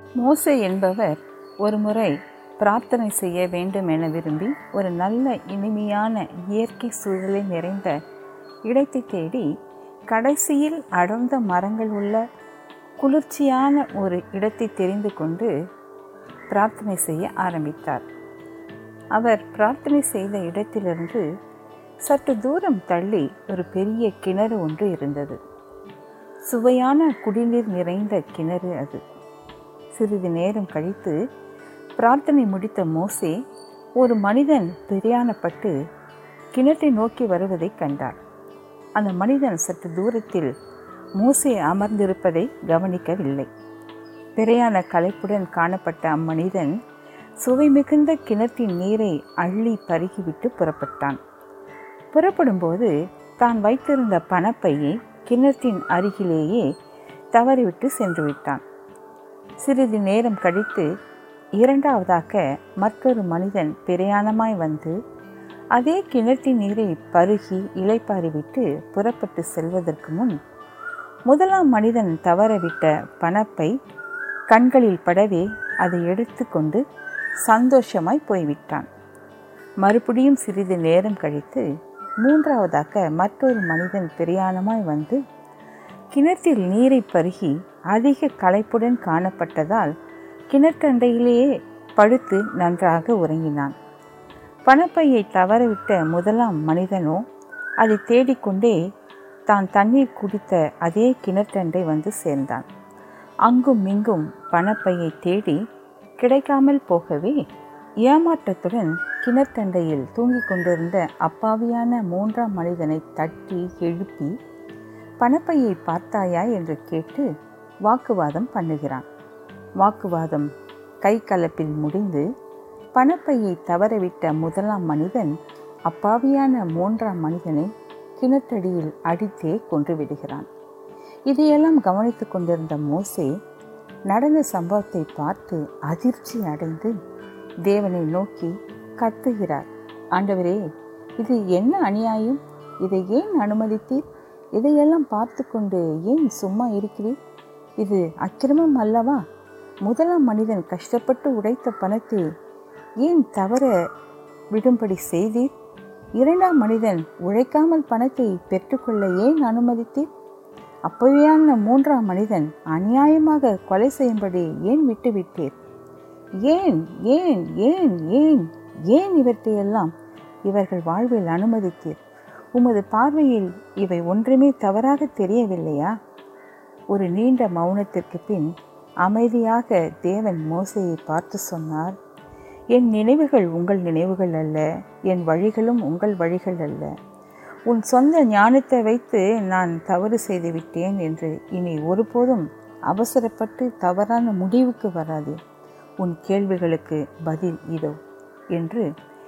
மோசே என்பவர் ஒருமுறை பிரார்த்தனை செய்ய வேண்டும் என விரும்பி ஒரு நல்ல இனிமையான இயற்கை சூழலை நிறைந்த இடத்தை தேடி கடைசியில் அடர்ந்த மரங்கள் உள்ள குளிர்ச்சியான ஒரு இடத்தை தெரிந்து கொண்டு பிரார்த்தனை செய்ய ஆரம்பித்தார் அவர் பிரார்த்தனை செய்த இடத்திலிருந்து சற்று தூரம் தள்ளி ஒரு பெரிய கிணறு ஒன்று இருந்தது சுவையான குடிநீர் நிறைந்த கிணறு அது சிறிது நேரம் கழித்து பிரார்த்தனை முடித்த மோசே ஒரு மனிதன் பிரயாணப்பட்டு கிணற்றை நோக்கி வருவதை கண்டார் அந்த மனிதன் சற்று தூரத்தில் மோசே அமர்ந்திருப்பதை கவனிக்கவில்லை பிரயாண களைப்புடன் காணப்பட்ட அம்மனிதன் சுவை மிகுந்த கிணற்றின் நீரை அள்ளி பருகிவிட்டு புறப்பட்டான் புறப்படும்போது தான் வைத்திருந்த பணப்பையை கிணற்றின் அருகிலேயே தவறிவிட்டு சென்று விட்டான் சிறிது நேரம் கழித்து இரண்டாவதாக மற்றொரு மனிதன் பிரயாணமாய் வந்து அதே கிணற்றின் நீரை பருகி இலைப்பாரிவிட்டு புறப்பட்டு செல்வதற்கு முன் முதலாம் மனிதன் தவறவிட்ட பணப்பை கண்களில் படவே அதை எடுத்துக்கொண்டு சந்தோஷமாய் போய்விட்டான் மறுபடியும் சிறிது நேரம் கழித்து மூன்றாவதாக மற்றொரு மனிதன் பிரயாணமாய் வந்து கிணற்றில் நீரை பருகி அதிக களைப்புடன் காணப்பட்டதால் கிணற்றண்டையிலேயே படுத்து நன்றாக உறங்கினான் பணப்பையை தவறவிட்ட முதலாம் மனிதனோ அதை தேடிக்கொண்டே தான் தண்ணீர் குடித்த அதே கிணற்றண்டை வந்து சேர்ந்தான் அங்கும் இங்கும் பணப்பையை தேடி கிடைக்காமல் போகவே ஏமாற்றத்துடன் கிணற்றண்டையில் தூங்கிக் கொண்டிருந்த அப்பாவியான மூன்றாம் மனிதனை தட்டி எழுப்பி பணப்பையை பார்த்தாயா என்று கேட்டு வாக்குவாதம் பண்ணுகிறான் வாக்குவாதம் கை கலப்பில் முடிந்து பணப்பையை தவறவிட்ட முதலாம் மனிதன் அப்பாவியான மூன்றாம் மனிதனை கிணற்றடியில் அடித்தே கொன்று விடுகிறான் இதையெல்லாம் கவனித்து கொண்டிருந்த மோசே நடந்த சம்பவத்தை பார்த்து அதிர்ச்சி அடைந்து தேவனை நோக்கி கத்துகிறார் ஆண்டவரே இது என்ன அநியாயம் இதை ஏன் அனுமதித்தீர் இதையெல்லாம் பார்த்து கொண்டு ஏன் சும்மா இருக்கிறீர் இது அக்கிரமம் அல்லவா முதலாம் மனிதன் கஷ்டப்பட்டு உடைத்த பணத்தை ஏன் தவற விடும்படி செய்தீர் இரண்டாம் மனிதன் உழைக்காமல் பணத்தை பெற்றுக்கொள்ள ஏன் அனுமதித்தீர் அப்பவையான மூன்றாம் மனிதன் அநியாயமாக கொலை செய்யும்படி ஏன் விட்டுவிட்டீர் ஏன் ஏன் ஏன் ஏன் ஏன் இவற்றையெல்லாம் இவர்கள் வாழ்வில் அனுமதித்தீர் உமது பார்வையில் இவை ஒன்றுமே தவறாக தெரியவில்லையா ஒரு நீண்ட மௌனத்திற்கு பின் அமைதியாக தேவன் மோசையை பார்த்து சொன்னார் என் நினைவுகள் உங்கள் நினைவுகள் அல்ல என் வழிகளும் உங்கள் வழிகள் அல்ல உன் சொந்த ஞானத்தை வைத்து நான் தவறு செய்து விட்டேன் என்று இனி ஒருபோதும் அவசரப்பட்டு தவறான முடிவுக்கு வராது உன் கேள்விகளுக்கு பதில் இதோ என்று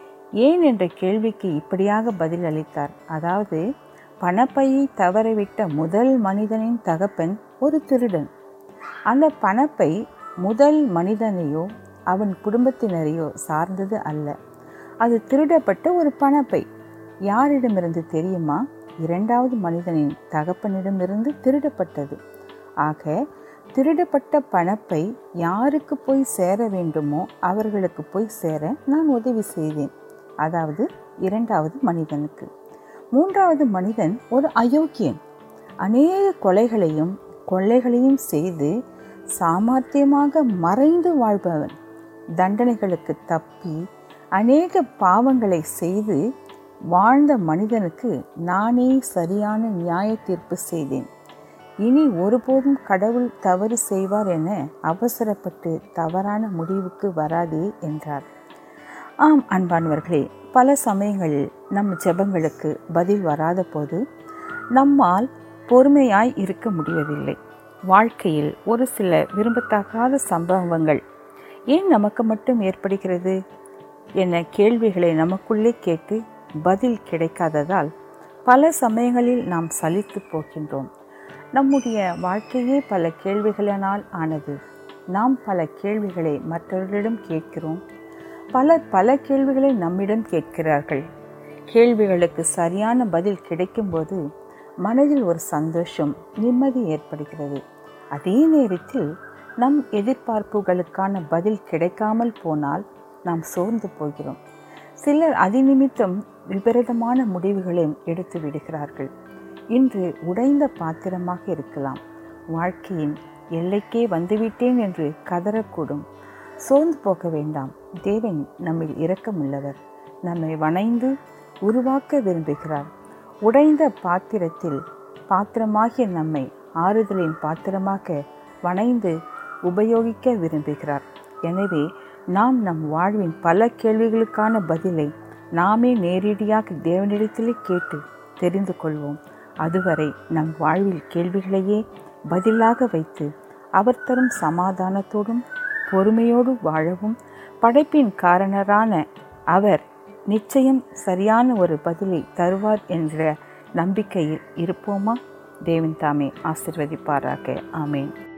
ஏன் என்ற கேள்விக்கு இப்படியாக பதில் அளித்தார் அதாவது பணப்பையை தவறவிட்ட முதல் மனிதனின் தகப்பன் ஒரு திருடன் அந்த பணப்பை முதல் மனிதனையோ அவன் குடும்பத்தினரையோ சார்ந்தது அல்ல அது திருடப்பட்ட ஒரு பணப்பை யாரிடமிருந்து தெரியுமா இரண்டாவது மனிதனின் தகப்பனிடமிருந்து திருடப்பட்டது ஆக திருடப்பட்ட பணப்பை யாருக்கு போய் சேர வேண்டுமோ அவர்களுக்கு போய் சேர நான் உதவி செய்தேன் அதாவது இரண்டாவது மனிதனுக்கு மூன்றாவது மனிதன் ஒரு அயோக்கியன் அநேக கொலைகளையும் கொள்ளைகளையும் செய்து சாமர்த்தியமாக மறைந்து வாழ்பவன் தண்டனைகளுக்கு தப்பி அநேக பாவங்களை செய்து வாழ்ந்த மனிதனுக்கு நானே சரியான நியாய தீர்ப்பு செய்தேன் இனி ஒருபோதும் கடவுள் தவறு செய்வார் என அவசரப்பட்டு தவறான முடிவுக்கு வராதே என்றார் ஆம் அன்பானவர்களே பல சமயங்களில் நம் ஜெபங்களுக்கு பதில் வராத போது நம்மால் பொறுமையாய் இருக்க முடிவதில்லை வாழ்க்கையில் ஒரு சில விரும்பத்தகாத சம்பவங்கள் ஏன் நமக்கு மட்டும் ஏற்படுகிறது என கேள்விகளை நமக்குள்ளே கேட்டு பதில் கிடைக்காததால் பல சமயங்களில் நாம் சலித்து போகின்றோம் நம்முடைய வாழ்க்கையே பல கேள்விகளினால் ஆனது நாம் பல கேள்விகளை மற்றவர்களிடம் கேட்கிறோம் பலர் பல கேள்விகளை நம்மிடம் கேட்கிறார்கள் கேள்விகளுக்கு சரியான பதில் கிடைக்கும்போது மனதில் ஒரு சந்தோஷம் நிம்மதி ஏற்படுகிறது அதே நேரத்தில் நம் எதிர்பார்ப்புகளுக்கான பதில் கிடைக்காமல் போனால் நாம் சோர்ந்து போகிறோம் சிலர் அதிநிமித்தம் விபரீதமான முடிவுகளையும் எடுத்து விடுகிறார்கள் இன்று உடைந்த பாத்திரமாக இருக்கலாம் வாழ்க்கையின் எல்லைக்கே வந்துவிட்டேன் என்று கதறக்கூடும் சோர்ந்து போக வேண்டாம் தேவன் நம்மில் இரக்கமுள்ளவர் நம்மை வணைந்து உருவாக்க விரும்புகிறார் உடைந்த பாத்திரத்தில் பாத்திரமாகிய நம்மை ஆறுதலின் பாத்திரமாக வணைந்து உபயோகிக்க விரும்புகிறார் எனவே நாம் நம் வாழ்வின் பல கேள்விகளுக்கான பதிலை நாமே நேரடியாக தேவனிடத்திலே கேட்டு தெரிந்து கொள்வோம் அதுவரை நம் வாழ்வில் கேள்விகளையே பதிலாக வைத்து அவர் தரும் சமாதானத்தோடும் பொறுமையோடு வாழவும் படைப்பின் காரணரான அவர் நிச்சயம் சரியான ஒரு பதிலை தருவார் என்ற நம்பிக்கையில் இருப்போமா தேவன் தாமே ஆசிர்வதிப்பாராக ஆமேன்